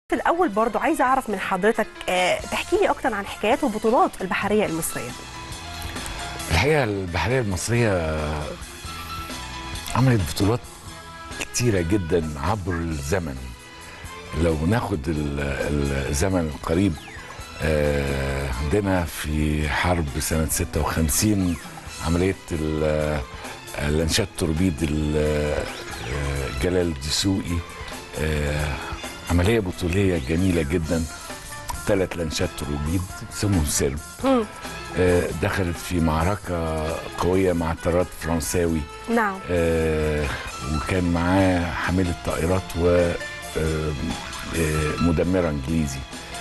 في الأول برضو عايزة أعرف من حضرتك آه، تحكي لي أكتر عن حكايات وبطولات البحرية المصرية الحقيقه البحريه المصريه عملت بطولات كتيره جدا عبر الزمن لو ناخد ال- الزمن القريب آه، عندنا في حرب سنه 56 عمليه ال- الانشاد توربيد ال- آه، جلال الدسوقي آه، عمليه بطوليه جميله جدا ثلاث لانشات توربيد اسمهم سرب آه، دخلت في معركة قوية مع طراد فرنساوي نعم آه، وكان معاه حاملة طائرات ومدمرة انجليزي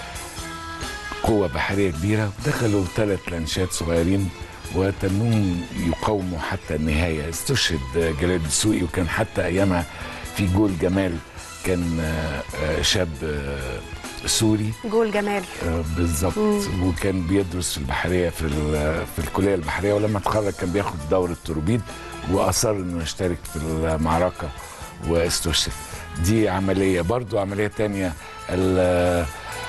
قوة بحرية كبيرة دخلوا ثلاث لانشات صغيرين وتنهم يقاوموا حتى النهاية استشهد جلال الدسوقي وكان حتى أيامها في جول جمال كان آه، آه، شاب آه، سوري جول جمال آه، بالظبط وكان بيدرس في البحريه في ال- في الكليه البحريه ولما اتخرج كان بياخد دوره توربيد واصر انه يشترك في المعركه واستشهد دي عمليه برضو عمليه تانية ال-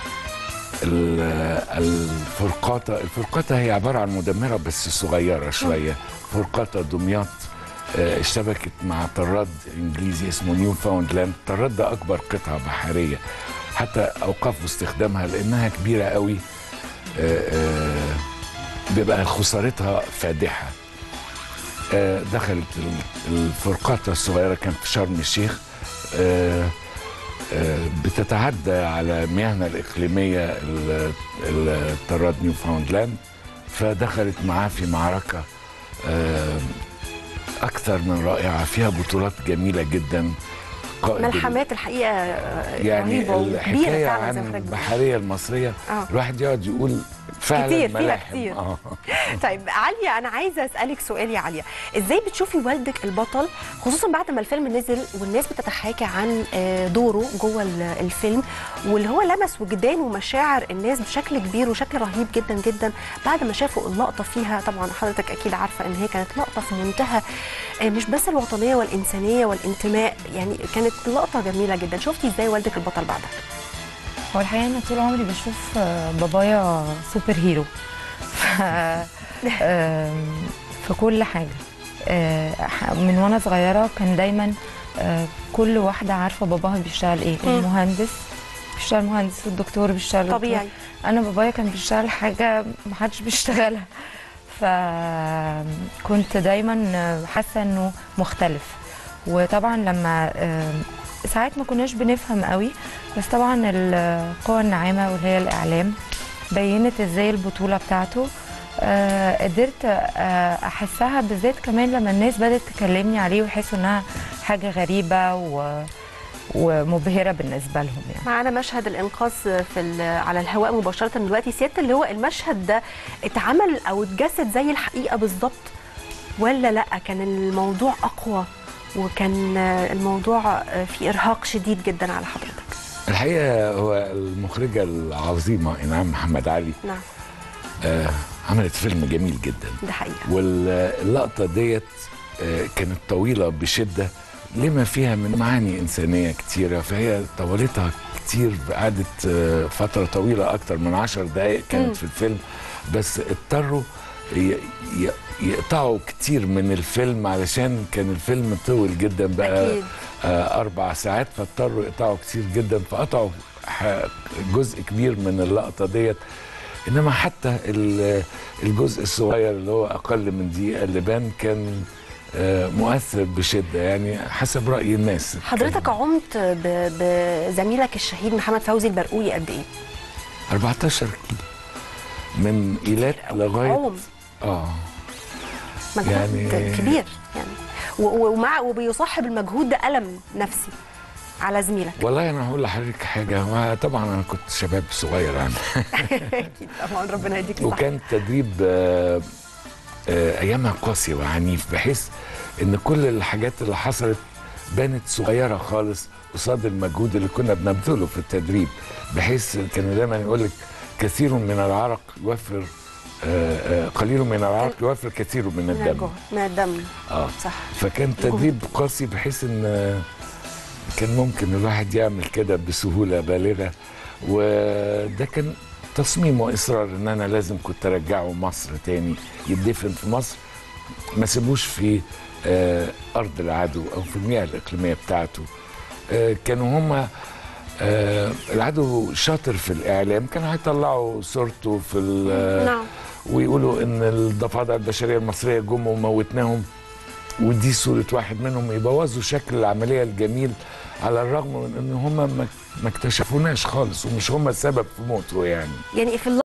ال- الفرقاطه الفرقاطه هي عباره عن مدمره بس صغيره شويه فرقاطه دمياط آه، اشتبكت مع طراد انجليزي اسمه نيو فاوندلاند الطراد ده اكبر قطعه بحريه حتى اوقفوا استخدامها لانها كبيره قوي آه، آه، بيبقى خسارتها فادحه آه، دخلت ال- الفرقاطه الصغيره كانت في شرم الشيخ آه، آه، بتتعدى على مياهنا الاقليميه ال- ال- الطراد نيو فاوندلاند فدخلت معاه في معركه آه، اكثر من رائعه فيها بطولات جميله جدا قائد ال- ملحمات الحقيقة آه، يعني رهيبة وكبيرة الحكايه فعلا زي ما عن حضرتك بتقول. البحريه المصريه آه. الواحد يقعد يقول فعلا كتير، فيها ملاحم. كتير. آه. طيب عليا انا عايزه اسالك سؤال يا عليا ازاي بتشوفي والدك البطل خصوصا بعد ما الفيلم نزل والناس بتتحاكى عن آه، دوره جوه ال- الفيلم واللي هو لمس وجدان ومشاعر الناس بشكل كبير وشكل رهيب جدا جدا بعد ما شافوا اللقطه فيها طبعا حضرتك اكيد عارفه ان هي كانت لقطه في منتهى آه، مش بس الوطنيه والانسانيه والانتماء يعني كانت لقطه جميله جدا شفتي ازاي والدك البطل بعدها هو الحقيقه انا طول عمري بشوف آه، بابايا سوبر هيرو ف آم، في كل حاجه آه، ح- من وانا صغيره كان دايما آه، كل واحده عارفه باباها بيشتغل ايه مم. المهندس بيشتغل مهندس والدكتور بيشتغل دكتور. طبيعي انا بابايا كان بيشتغل حاجه محدش بيشتغلها فكنت دايما حاسه انه مختلف وطبعا لما آم، ساعات ما كناش بنفهم قوي بس طبعا القوى الناعمه واللي هي الاعلام بينت ازاي البطوله بتاعته آه، قدرت آه، احسها بالذات كمان لما الناس بدات تكلمني عليه ويحسوا انها حاجه غريبه و ومبهره بالنسبه لهم يعني معانا مشهد الانقاذ في ال- على الهواء مباشره دلوقتي سياده اللي هو المشهد ده اتعمل او اتجسد زي الحقيقه بالظبط ولا لا كان الموضوع اقوى وكان الموضوع فيه ارهاق شديد جدا على حضرتك الحقيقه هو المخرجه العظيمه انعام محمد علي نعم آه عملت فيلم جميل جدا ده حقيقه واللقطه ديت آه كانت طويله بشده لما فيها من معاني انسانيه كتيره فهي طولتها كتير قعدت آه، فتره طويله اكتر من عشر دقائق مم. كانت في الفيلم بس اضطروا ي- ي- يقطعوا كتير من الفيلم علشان كان الفيلم طول جدا بقى اكيد آه، أربع ساعات فاضطروا يقطعوا كتير جدا فقطعوا ح- جزء كبير من اللقطة ديت إنما حتى ال- الجزء الصغير اللي هو أقل من دقيقة اللي بان كان آه، مؤثر بشدة يعني حسب رأي الناس حضرتك عمت ب- بزميلك الشهيد محمد فوزي البرقوي قد ايه 14 كيلو من إيلات لغاية عوم آه مجهود يعني- كبير يعني و- و- ومع وبيصاحب المجهود ده الم نفسي على زميلك والله أنا هقول لحضرتك حاجة ما طبعا أنا كنت شباب صغير يعني اكيد طبعا ربنا يديك الصحه وكان تدريب آه، آه، ايامها قاسي وعنيف بحيث ان كل الحاجات اللي حصلت بانت صغيره خالص قصاد المجهود اللي كنا بنبذله في التدريب بحيث كانوا دايما يقول لك كثير من العرق يوفر آه، آه، قليل من العرق يوفر كثير من من الدم الجهد من الدم اه صح فكان جهد. تدريب قاسي بحيث ان آه، كان ممكن الواحد يعمل كده بسهوله بالغه وده كان تصميم واصرار ان انا لازم كنت ارجعه مصر تاني يدفن في مصر ما سيبوش في آه، ارض العدو او في المياه الاقليميه بتاعته آه، كانوا هم العدو شاطر في الاعلام كانوا هيطلعوا صورته في ال- نعم ويقولوا ان الضفادع البشريه المصريه جم وموتناهم ودي صوره واحد منهم يبوظوا شكل العمليه الجميل على الرغم من ان هم ما ما اكتشفوناش خالص ومش هم السبب في موته يعني يعني في